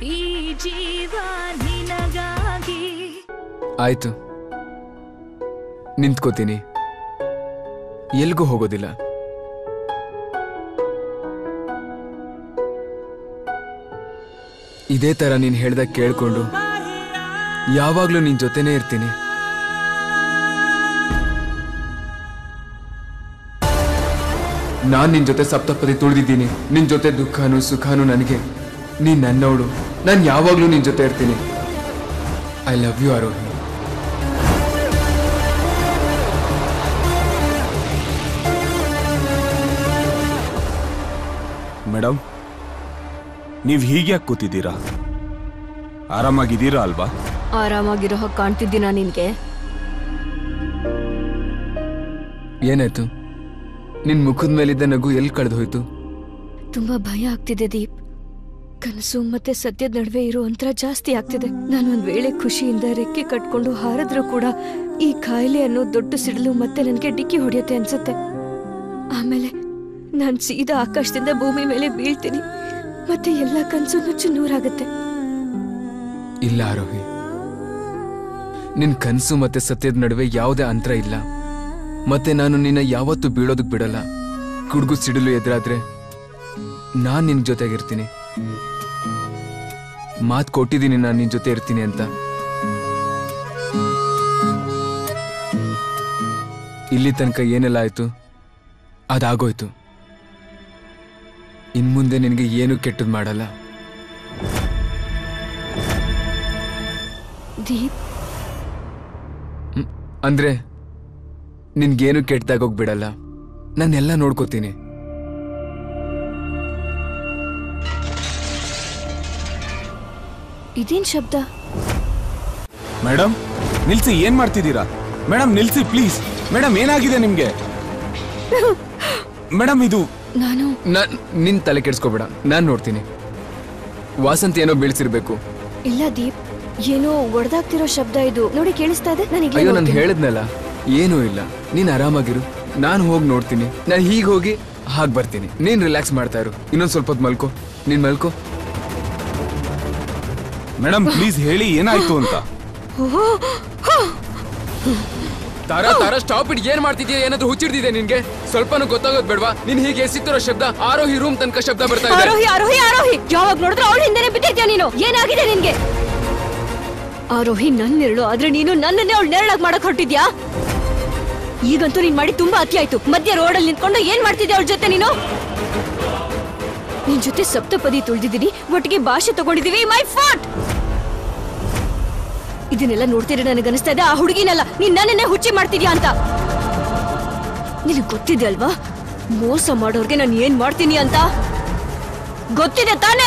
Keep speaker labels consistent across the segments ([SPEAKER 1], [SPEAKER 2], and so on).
[SPEAKER 1] ಈ ಜೀವ ನಿನಗಾಗಿ
[SPEAKER 2] ಆಯ್ತು ನಿಂತ್ಕೋತೀನಿ ಎಲ್ಗೂ ಹೋಗೋದಿಲ್ಲ ಇದೇ ತರ ನೀನ್ ಹೇಳ್ದಾಗ ಕೇಳ್ಕೊಂಡು ಯಾವಾಗ್ಲೂ ನಿನ್ ಜೊತೆನೇ ಇರ್ತೀನಿ ನಾನ್ ನಿನ್ ಜೊತೆ ಸಪ್ತಪದಿ ತುಳಿದಿದ್ದೀನಿ ನಿನ್ ಜೊತೆ ದುಃಖನೂ ಸುಖನೂ ನನಗೆ ನೀನ್ ನನ್ನವಳು ನಾನ್ ಯಾವಾಗ್ಲೂ ನಿನ್ ಜೊತೆ ಇರ್ತೀನಿ I love you Aarohi
[SPEAKER 3] madam ನೀವು ಹೀಗ್ಯಾಕೆ ಕೂತಿದ್ದೀರಾ ಆರಾಮಾಗಿದ್ದೀರಾ ಅಲ್ವಾ
[SPEAKER 1] ಆರಾಮಾಗಿರೋ ಹಾಗೆ ಕಾಣ್ತಿದ್ದೀನ ನಿನ್ಗೆ
[SPEAKER 2] ಏನಾಯ್ತು ನಿನ್ ಮುಖದ ಮೇಲಿದ್ದ ನಗು ಎಲ್ಲಿ ಕಳೆದು ಹೋಯ್ತು
[SPEAKER 1] ತುಂಬಾ ಭಯ ಆಗ್ತಿದೆ ದೀಪ್ ಕನಸು ಮತ್ತೆ ಸತ್ಯದ ನಡುವೆ ಇರೋ ಅಂತರ ಜಾಸ್ತಿ ಆಗ್ತಿದೆ ನಾನು ಒಂದ್ ವೇಳೆ ಖುಷಿಯಿಂದ ರೆಕ್ಕೆ ಕಟ್ಕೊಂಡು ಹಾರಿದ್ರೂ ಕೂಡ ಈ ಕಾಯಿಲೆ ಅನ್ನೋ ದೊಡ್ಡ ಸಿಡಿಲು ಮತ್ತೆ ನನಗೆ ಡಿಕ್ಕಿ ಹೊಡೆಯುತ್ತೆ ಅನ್ಸುತ್ತೆ ಆಮೇಲೆ ನಾನ್ ಸೀದಾ ಆಕಾಶದಿಂದ ಭೂಮಿ ಮೇಲೆ ಬೀಳ್ತೀನಿ ಮತ್ತೆ ಎಲ್ಲ ಕನ್ಸು ನುಚ್ಚು ನೂರಾಗುತ್ತೆ
[SPEAKER 2] ಇಲ್ಲ ಆರೋಹಿ ನಿನ್ ಕನ್ಸು ಮತ್ತೆ ಸತ್ಯದ ನಡುವೆ ಯಾವುದೇ ಅಂತರ ಇಲ್ಲ ಮತ್ತೆ ನಾನು ನಿನ್ನ ಯಾವತ್ತೂ ಬೀಳೋದಕ್ ಬಿಡಲ್ಲ ಕುಡ್ಗು ಸಿಡಿಲು ಎದುರಾದ್ರೆ ನಾನ್ ನಿನ್ ಜೊತೆಗಿರ್ತೀನಿ ಮಾತ್ ಕೊಟ್ಟಿದ್ದೀನಿ ನಾನು ನಿನ್ ಜೊತೆ ಇರ್ತೀನಿ ಅಂತ ಇಲ್ಲಿ ತನಕ ಏನೆಲ್ಲ ಆಯ್ತು ಅದಾಗೋಯ್ತು ಇನ್ಮುಂದೆ ನಿನಗೆ ಏನು ಕೆಟ್ಟದ್ ಮಾಡಲ್ಲ
[SPEAKER 1] ದೀಪ್
[SPEAKER 2] ಹ್ಮ್. ಅಂದ್ರೆ ನಿನ್ಗೇನು ಕೆಟ್ಟದಾಗೋಗ್ ಬಿಡಲ್ಲ ನಾನೆಲ್ಲ ನೋಡ್ಕೋತೀನಿ
[SPEAKER 1] ಇದೇನ್ ಶಬ್ದ
[SPEAKER 3] ಮೇಡಮ್ ನಿಲ್ಸಿ ಏನ್ ಮಾಡ್ತಿದ್ದೀರಾ ಮೇಡಮ್ ನಿಲ್ಸಿ ಪ್ಲೀಸ್ ಮೇಡಮ್ ಏನಾಗಿದೆ ನಿಮ್ಗೆ ಮೇಡಮ್ ಇದು
[SPEAKER 1] ನಾನು
[SPEAKER 2] ನಾನ್ ನಿನ್ ತಲೆ ಕೆಡ್ಸ್ಕೊಬೇಡ ನಾನ್ ನೋಡ್ತೀನಿ ವಾಸಂತಿ ಏನೋ ಬೀಳ್ಸಿರ್ಬೇಕು
[SPEAKER 1] ಇಲ್ಲ ದೀಪ್ ಏನೋ ಒಡೆದಾಗ್ತಿರೋ ಶಬ್ದ ಇದು ನೋಡಿ ಕೇಳಿಸ್ತಾ ಇದೆ ನಾನು
[SPEAKER 2] ಅಯ್ಯೋ ನಾನು ಹೇಳಿದ್ನಲ್ಲ ಏನೂ ಇಲ್ಲ ನೀನ್ ಆರಾಮಾಗಿರು ನಾನು ಹೋಗಿ ನೋಡ್ತೀನಿ ನಾನು ಹೀಗೆ ಹೋಗಿ ಹಾಗೆ ಬರ್ತೀನಿ ನೀನ್ ರಿಲ್ಯಾಕ್ಸ್ ಮಾಡ್ತಾ ಇರು ಇನ್ನೊಂದ್ ಸ್ವಲ್ಪ ಹೊತ್ತು ಮಲ್ಕೋ ನೀನ್ ಮಲ್ಕೋ
[SPEAKER 3] ಮೇಡಮ್ ಪ್ಲೀಸ್ ಹೇಳಿ ಏನಾಯ್ತು ಅಂತ
[SPEAKER 2] ತಾರಾ ತಾರಾ ಸ್ಟಾಪ್ ಇಟ್ ಏನ್ ಮಾಡ್ತಿದ್ಯಾ ಏನಾದ್ರೂ ಹುಚ್ಚಿಡ್ದಿದೆ ನಿನ್ಗೆ ಸ್ವಲ್ಪನೂ ಗೊತ್ತಾಗೋದ್ ಬೇಡವಾ ನೀನ್ ಹೀಗೆ ಎಸಿತ್ತಿರೋ ಶಬ್ದ ಆರೋಹಿ ರೂಮ್ ತನಕ ಶಬ್ದ ಬರ್ತಾ ಇದೆ
[SPEAKER 1] ಆರೋಹಿ ಆರೋಹಿ ಆರೋಹಿ ಯಾವಾಗ ನೋಡಿದ್ರೆ ಅವಳ ಹಿಂದೆನೆ ಬಿದ್ದಿದ್ಯಾ ನೀನು ಏನಾಗಿದೆ ನಿನ್ಗೆ ಆರೋಹಿ ನನ್ನ ನೆರಳು ಆದ್ರೆ ನೀನು ನನ್ನನ್ನೇ ಅವಳು ನೆರಳಾಗಿ ಮಾಡಕ್ ಹೊರಟಿದ್ಯಾ ಈಗಂತೂ ನೀನ್ ಮಾಡಿ ತುಂಬಾ ಅತಿ ಆಯ್ತು ಮಧ್ಯ ರೋಡಲ್ಲಿ ನಿಂತ್ಕೊಂಡು ಏನ್ ಮಾಡ್ತಿದ್ಯಾ ಅವಳ ಜೊತೆ ನೀನು ನಿನ್ ಜೊತೆ ಸಪ್ತಪದಿ ತುಳಿದಿದ್ದೀನಿ ಒಟ್ಟಿಗೆ ಭಾಷೆ ತಗೊಂಡಿದೀವಿ ಮೈ ಫಾಟ್ ಇದನ್ನೆಲ್ಲ ನೋಡ್ತಿದ್ರೆ ನನಗನ್ನಿಸ್ತಾ ಇದೆ ಆ ಹುಡುಗಿನಲ್ಲ ನೀನ್ ನನ್ನನ್ನೇ ಹುಚ್ಚಿ ಮಾಡ್ತಿದ್ಯಾ ಅಂತ ನಿನಗ್ ಗೊತ್ತಿದೆ ಅಲ್ವಾ ಮೋಸ ಮಾಡೋರ್ಗೆ ನಾನು ಏನ್ ಮಾಡ್ತೀನಿ ಅಂತ ಗೊತ್ತಿದೆ ತಾನೇ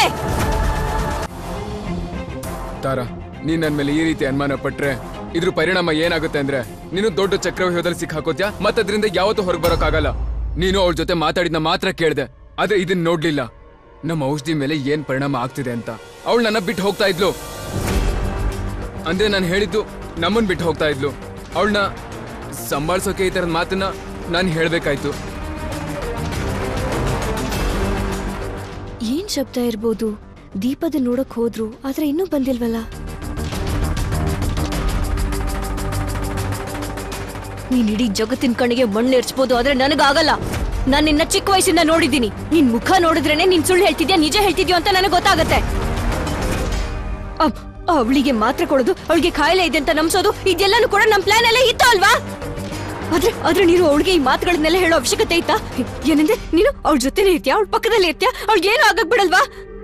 [SPEAKER 2] ತಾರಾ ನೀನ್ ನನ್ ಮೇಲೆ ಈ ರೀತಿ ಅನುಮಾನ ಪಟ್ರೆ ಇದ್ರ ಪರಿಣಾಮ ಏನಾಗುತ್ತೆ ಅಂದ್ರೆ ನೀನು ದೊಡ್ಡ ಚಕ್ರವ್ಯೂಹದಲ್ಲಿ ಸಿಕ್ಕಾಕೋತ್ಯಾ ಮತ್ತದ್ರಿಂದ ಯಾವತ್ತೂ ಹೊರಗೆ ಬರೋಕ್ಕಾಗಲ್ಲ ನೀನು ಅವಳ ಜೊತೆ ಮಾತಾಡಿದ್ನ ಮಾತ್ರ ಕೇಳ್ದೆ ಆದ್ರೆ ಇದನ್ನ ನೋಡ್ಲಿಲ್ಲ ನಮ್ಮ ಔಷಧಿ ಮೇಲೆ ಏನ್ ಪರಿಣಾಮ ಆಗ್ತಿದೆ ಅಂತ ಅವಳು ನನ್ನ ಬಿಟ್ಟು ಹೋಗ್ತಾ ಇದ್ಲು ಅಂದ್ರೆ ನಾನು ಹೇಳಿದ್ದು ನಮ್ಮನ್ ಬಿಟ್ಟು ಹೋಗ್ತಾ ಇದ್ಲು ಅವಳನ್ನ ಸಂಭಾಳ್ಸೋಕೆ ಈ ತರದ ಮಾತನ್ನ ನಾನು ಹೇಳ್ಬೇಕಾಯ್ತು
[SPEAKER 1] ಏನ್ ಶಬ್ದ ಇರ್ಬೋದು ದೀಪದ ನೋಡಕ್ ಹೋದ್ರು ಆದ್ರೆ ಇನ್ನೂ ಬಂದಿಲ್ವಲ್ಲ ನೀನ್ ಇಡೀ ಜಗತ್ತಿನ ಕಣ್ಣಿಗೆ ಮಣ್ಣು ಎರ್ಚ್ಬೋದು ಆದ್ರೆ ನನಗಾಗಲ್ಲ ನಾನು ನಿನ್ನ ಚಿಕ್ಕ ವಯಸ್ಸಿಂದ ನೋಡಿದ್ದೀನಿ ನಿನ್ ಮುಖ ನೋಡಿದ್ರೇನೆ ನೀನ್ ಸುಳ್ಳು ಹೇಳ್ತಿದ್ಯಾ ನಿಜ ಹೇಳ್ತಿದ್ಯೋ ಅಂತ ನನಗೆ ಗೊತ್ತಾಗತ್ತೆ ಅವಳಿಗೆ ಮಾತ್ರ ಕೊಡೋದು ಅವಳಿಗೆ ಕಾಯಿಲೆ ಇದೆ ಅಂತ ನಂಬಿಸೋದು ಇದೆಲ್ಲಾನು ಕೂಡ ನಮ್ ಪ್ಲಾನ್ ಅಲ್ಲೇ ಇತ್ತು ಅಲ್ವಾ ಆದ್ರೆ ಆದ್ರೆ ನೀನು ಅವಳಿಗೆ ಈ ಮಾತುಗಳನ್ನೆಲ್ಲ ಹೇಳೋ ಅವಶ್ಯಕತೆ ಇತ್ತಾ ಏನಂದ್ರೆ ನೀನು ಅವಳ ಜೊತೆನೇ ಇರ್ತೀಯಾ ಅವಳ ಪಕ್ಕದಲ್ಲಿ ಇರ್ತೀಯಾ ಅವಳಿಗೆ ಏನು ಆಗಕ್ ಬಿಡಲ್ವಾ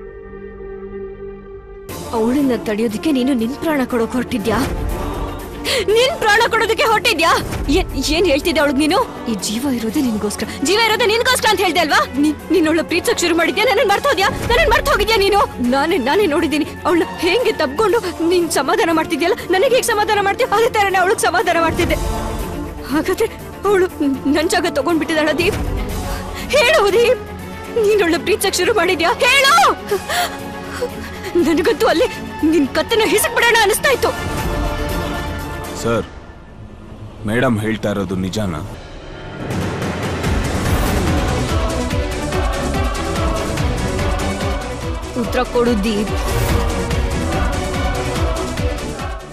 [SPEAKER 1] ಅವಳನ್ನ ತಡೆಯೋದಕ್ಕೆ ನೀನು ನಿನ್ ಪ್ರಾಣ ಕೊಡೋಕ್ ಹೊರಟಿದ್ಯಾ ನಿನ್ ಪ್ರಾಣ ಕೊಡೋದಕ್ಕೆ ಹೊರಟಿದ್ಯಾ ಏನ್ ಏನ್ ಹೇಳ್ತಿದ್ದೆ ಅವಳಿಗೆ ನೀನು ಈ ಜೀವ ಇರೋದೇ ನಿನ್ಗೋಸ್ಕರ ಜೀವ ಇರೋದೇ ನಿನ್ಗೋಸ್ಕರ ಅಂತ ಹೇಳ್ದೆ ಅಲ್ವಾ ನೀನ್ ನೀನ್ ಅವಳ ಪ್ರೀತಿಸಕ್ ಶುರು ಮಾಡಿದ್ಯಾ ನನ್ನ ಮರ್ತ ಹೋದ್ಯಾ ನನ್ನ ಮರ್ತ ಹೋಗಿದ್ಯಾ ನೀನು ನಾನೇ ನಾನೇ ನೋಡಿದ್ದೀನಿ ಅವಳನ್ನ ಹೇಗೆ ತಬ್ಕೊಂಡು ನೀನ್ ಸಮಾಧಾನ ಮಾಡ್ತಿದ್ಯಲ್ಲ ನನಗೆ ಹೇಗೆ ಸಮಾಧಾನ ಮಾಡ್ತೀಯ ಅದೇ ತರನೇ ಅವಳಿಗೆ ಸಮಾಧಾನ ಮಾಡ್ತಿದ್ದೆ ಹಾಗಾದ್ರೆ ಅವಳು ನನ್ ಜಾಗ ತಗೊಂಡ್ಬಿಟ್ಟಿದ್ದಾಳ ದೀಪ್ ಹೇಳು ದೀಪ್ ನೀನೊಳ್ಳೆ ಪ್ರೀತಿಸಕ್ ಶುರು ಮಾಡಿದ್ಯಾ ಹೇಳು ನನಗಂತೂ ಅಲ್ಲಿ ನಿನ್ ಕತ್ತನ್ನ ಹಿಸಕ್ ಬಿಡೋಣ ಅನಿಸ್ತಾ ಇತ್ತು
[SPEAKER 3] ಸರ್ ಮೇಡಮ್ ಹೇಳ್ತಾ ಇರೋದು ನಿಜಾನಾ
[SPEAKER 1] ಉತ್ತರ ಕೊಡು ದೀಪ್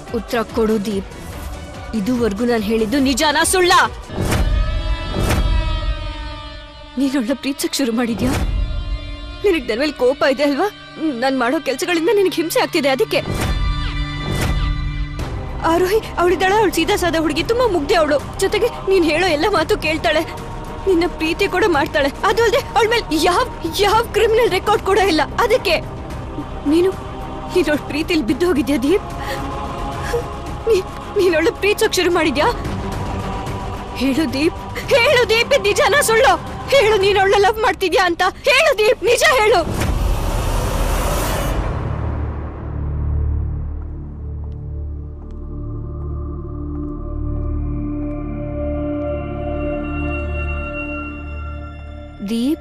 [SPEAKER 1] ಉತ್ತರ ಕೊಡು ದೀಪ್ ಇದುವರೆಗೂ ನಾನು ಹೇಳಿದ್ದು ನಿಜಾನ ಸುಳ್ಳ ನೀನೊಳ್ಳೆ ಪ್ರೀತಿಸಕ್ ಶುರು ಮಾಡಿದ್ಯಾ ನಿನಗ್ ನನ್ನ ಮೇಲೆ ಕೋಪ ಇದೆ ಅಲ್ವಾ ನಾನ್ ಮಾಡೋ ಕೆಲ್ಸಗಳಿಂದ ನಿನಗೆ ಹಿಂಸೆ ಆಗ್ತಿದೆ ಅದಕ್ಕೆ ಆರೋಹಿ ಅವಳಿದ್ದಾಳ ಅವಳು ಸೀದಾ ಸಾದ ಹುಡುಗಿ ತುಂಬಾ ಮುಗ್ದೆ ಅವಳು ಜೊತೆಗೆ ನೀನ್ ಹೇಳೋ ಎಲ್ಲ ಮಾತು ಕೇಳ್ತಾಳೆ ನಿನ್ನ ಪ್ರೀತಿ ಕೂಡ ಮಾಡ್ತಾಳೆ ಅದು ಅಲ್ಲದೆ ಅವಳ ಮೇಲೆ ಯಾವ ಯಾವ ಕ್ರಿಮಿನಲ್ ರೆಕಾರ್ಡ್ ಕೂಡ ಇಲ್ಲ ಅದಕ್ಕೆ ನೀನು ನೀನೊಳ ಪ್ರೀತಿಲಿ ಬಿದ್ದು ಹೋಗಿದ್ಯಾ ದೀಪ್ ನೀ- ನೀನೊಳ್ಳೆ ಪ್ರೀತಿಸೋಕ್ ಶುರು ಮಾಡಿದ್ಯಾ ಹೇಳು ದೀಪ್ ಹೇಳು ದೀಪ್ ಇದ್ ನಿಜಾನ ಸುಳ್ಳು ಹೇಳು ನೀನೊಳ್ಳೆ ಲವ್ ಮಾಡ್ತಿದ್ಯಾ ಅಂತ ಹೇಳು ದೀಪ್ ನಿಜ ಹೇಳು ದೀಪ್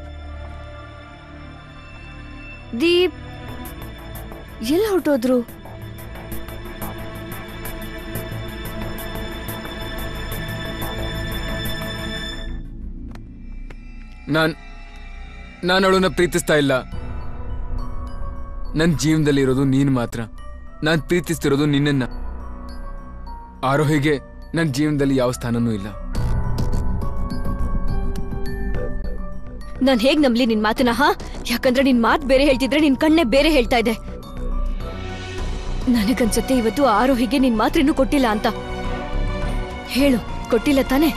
[SPEAKER 1] ದೀಪ್ ಎಲ್ಲಿ ಹೊರಟೋದ್ರು
[SPEAKER 2] ನಾನ್ ನಾನು ಅವಳನ್ನ ಪ್ರೀತಿಸ್ತಾ ಇಲ್ಲ ನನ್ನ ಜೀವನದಲ್ಲಿ ಇರೋದು ನೀನು ಮಾತ್ರ ನಾನು ಪ್ರೀತಿಸ್ತಿರೋದು ನಿನ್ನನ್ನ ಆರೋಹಿಗೆ ನನ್ನ ಜೀವನದಲ್ಲಿ ಯಾವ ಸ್ಥಾನನೂ ಇಲ್ಲ
[SPEAKER 1] ನಾನ್ ಹೇಗ್ ನಂಬ್ಲಿ ನಿನ್ ಮಾತನ್ನ ಹಾ ಯಾಕಂದ್ರೆ ನಿನ್ ಮಾತ್ ಬೇರೆ ಹೇಳ್ತಿದ್ರೆ ನಿನ್ ಕಣ್ಣೆ ಬೇರೆ ಹೇಳ್ತಾ ಇದೆ ನನಗನ್ಸತ್ತೆ ಇವತ್ತು ಆರೋಹಿಗೆ ನಿನ್ ಮಾತ್ರ ಇನ್ನೂ ಕೊಟ್ಟಿಲ್ಲ ಅಂತ ಹೇಳು ಕೊಟ್ಟಿಲ್ಲ ತಾನೆ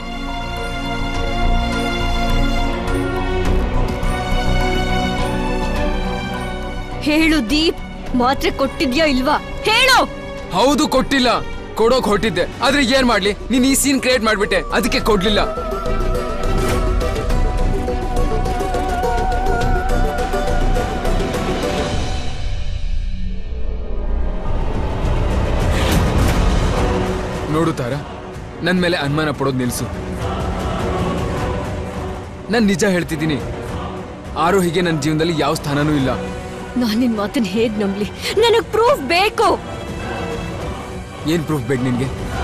[SPEAKER 1] ಹೇಳು ದೀಪ್ ಮಾತ್ರೆ ಕೊಟ್ಟಿದ್ಯಾ ಇಲ್ವಾ ಹೇಳು
[SPEAKER 2] ಹೌದು ಕೊಟ್ಟಿಲ್ಲ ಕೊಡೋಕ್ ಹೊಟ್ಟಿದ್ದೆ ಆದ್ರೆ ಏನ್ ಮಾಡ್ಲಿ ನೀನ್ ಈ ಸೀನ್ ಕ್ರಿಯೇಟ್ ಮಾಡ್ಬಿಟ್ಟೆ ಅದಕ್ಕೆ ಕೊಡ್ಲಿಲ್ಲ ನೋಡು ತಾರ ನನ್ ಮೇಲೆ ಅನುಮಾನ ಪಡೋದ್ ನಿಲ್ಸು ನಾನ್ ನಿಜ ಹೇಳ್ತಿದ್ದೀನಿ ಆರೋಹಿಗೆ ನನ್ನ ಜೀವನದಲ್ಲಿ ಯಾವ ಸ್ಥಾನನೂ ಇಲ್ಲ
[SPEAKER 1] ನಾನ್ ನಿನ್ ಮಾತನ್ನ ಹೇಗ್ ನಂಬ್ಲಿ ನನಗ್ ಪ್ರೂಫ್ ಬೇಕು
[SPEAKER 2] ಏನ್ ಪ್ರೂಫ್ ಬೇಕು ನಿನ್ಗೆ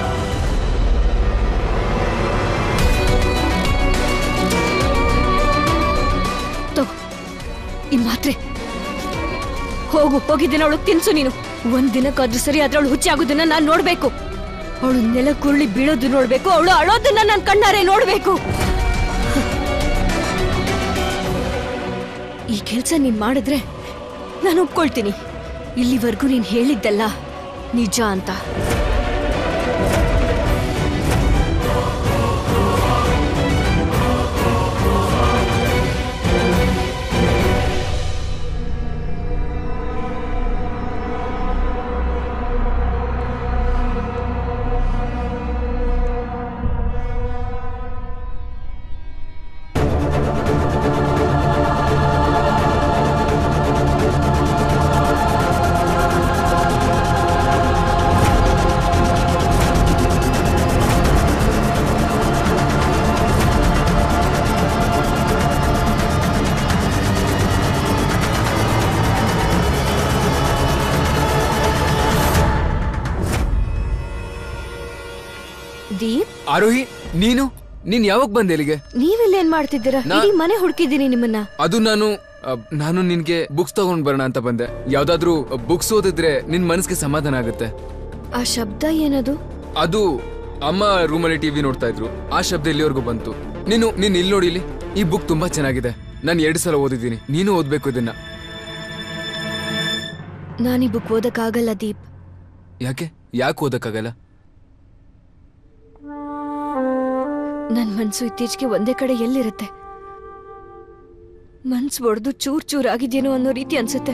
[SPEAKER 1] ತಗೋ ಈ ಮಾತ್ರೆ ಹೋಗು ಹೋಗಿದ್ದೇನೆ ಅವಳು ತಿನ್ಸು ನೀನು ಒಂದ್ ದಿನಕ್ಕಾದ್ರೂ ಸರಿ ಆದ್ರೆ ಅವಳು ಹುಚ್ಚಿ ಆಗೋದನ್ನ ನಾನ್ ನೋಡ್ಬೇಕು ಅವಳು ನೆಲ ಕುರುಳಿ ಬೀಳೋದು ನೋಡ್ಬೇಕು ಅವಳು ಅಳೋದನ್ನ ನಾನ್ ಕಣ್ಣಾರೆ ನೋಡ್ಬೇಕು ಈ ಕೆಲ್ಸ ನೀನ್ ಮಾಡಿದ್ರೆ ನಾನು ಒಪ್ಕೊಳ್ತೀನಿ ಇಲ್ಲಿವರೆಗೂ ನೀನ್ ಹೇಳಿದ್ದಲ್ಲ ನಿಜ ಅಂತ ದೀಪ್
[SPEAKER 2] ಆರೋಹಿ ನೀನು ನೀನ್ ಯಾವಾಗ ಬಂದೆ ಇಲ್ಲಿಗೆ
[SPEAKER 1] ನೀವೆಲ್ಲ ಏನ್ ಮಾಡ್ತಿದ್ದೀರಾ
[SPEAKER 2] ನಾ-
[SPEAKER 1] ಇಡೀ ಮನೆ ಹುಡುಕಿದ್ದೀನಿ ನಿಮ್ಮನ್ನ
[SPEAKER 2] ಅದು ನಾನು ಅ, ನಾನು ನಿನ್ಗೆ ಬುಕ್ಸ್ ತಗೊಂಡ್ ಬರೋಣ ಅಂತ ಬಂದೆ ಯಾವ್ದಾದ್ರೂ ಬುಕ್ಸ್ ಓದಿದ್ರೆ ನಿನ್ ಮನಸ್ಸಿಗೆ ಸಮಾಧಾನ ಆಗುತ್ತೆ
[SPEAKER 1] ಆ ಶಬ್ದ ಏನದು
[SPEAKER 2] ಅದು ಅಮ್ಮ ರೂಮಲ್ಲಿ ಟಿವಿ ನೋಡ್ತಾ ಇದ್ರು ಆ ಶಬ್ದ ಇಲ್ಲಿವರೆಗೂ ಬಂತು ನೀನು ನೀನ್ ಇಲ್ಲಿ ನೋಡಿ ಇಲ್ಲಿ ಈ ಬುಕ್ ತುಂಬಾ ಚೆನ್ನಾಗಿದೆ ನಾನು ಎರಡು ಸಲ ಓದಿದ್ದೀನಿ ನೀನು ಓದ್ಬೇಕು ಇದನ್ನ
[SPEAKER 1] ನಾನು ಈ ಬುಕ್ ಓದಕ್ಕಾಗಲ್ಲ ದೀಪ್
[SPEAKER 2] ಯಾಕೆ ಯಾಕೆ ಓದಕ್ಕಾಗಲ್ಲ
[SPEAKER 1] ನನ್ ಮನ್ಸು ಇತ್ತೀಚೆಗೆ ಒಂದೇ ಕಡೆ ಎಲ್ಲಿರುತ್ತೆ ಮನ್ಸು ಒಡೆದು ಚೂರ್ ಚೂರ್ ಆಗಿದ್ಯೇನೋ ಅನ್ನೋ ರೀತಿ ಅನ್ಸುತ್ತೆ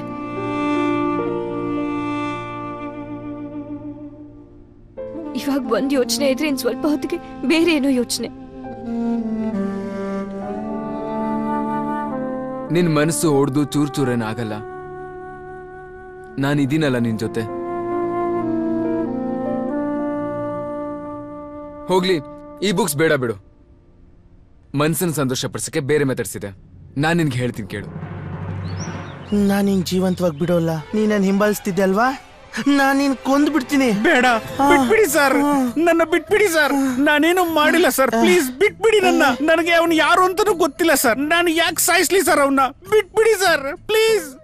[SPEAKER 1] ಇವಾಗ ಒಂದ್ ಯೋಚನೆ ಇದ್ರೆ ಇನ್ ಸ್ವಲ್ಪ ಹೊತ್ತಿಗೆ ಬೇರೆ ಏನೋ ಯೋಚನೆ
[SPEAKER 2] ನಿನ್ ಮನಸ್ಸು ಹೊಡೆದು ಚೂರ್ ಚೂರೇನ ಆಗಲ್ಲ ನಾನು ಇದೀನಲ್ಲ ನಿನ್ ಜೊತೆ ಹೋಗ್ಲಿ ಈ ಬುಕ್ಸ್ ಬೇಡ ಬಿಡು ಮನ್ಸನ್ನ ಸಂತೋಷ ಪಡಿಸಕ್ಕೆ ಬೇರೆ ಮೆಥಡ್ಸ್ ಇದೆ ನಾನ್ ನಿನ್ಗೆ ಹೇಳ್ತೀನಿ ಕೇಳು
[SPEAKER 4] ನಾನು ನಿನ್ ಜೀವಂತವಾಗಿ ಬಿಡೋಲ್ಲ ನೀ ನನ್ ಹಿಂಬಾಲಿಸ್ತಿದ್ದೆ ಅಲ್ವಾ ನಾನು ನಿನ್ ಕೊಂದ್ ಬಿಡ್ತೀನಿ
[SPEAKER 3] ಬೇಡ ಬಿಟ್ಬಿಡಿ ಸರ್ ನನ್ನ ಬಿಟ್ಬಿಡಿ ಸರ್ ನಾನೇನು ಮಾಡಿಲ್ಲ ಸರ್ ಪ್ಲೀಸ್ ಬಿಟ್ಬಿಡಿ ನನ್ನ ನನಗೆ ಅವನು ಯಾರು ಅಂತಾನೂ ಗೊತ್ತಿಲ್ಲ ಸರ್ ನಾನು ಯಾಕೆ ಸಾಯಿಸ್ಲಿ ಸರ್ ಅವನ್ನ ಬಿಟ್ಬಿಡಿ ಸರ್ ಪ್ಲೀಸ್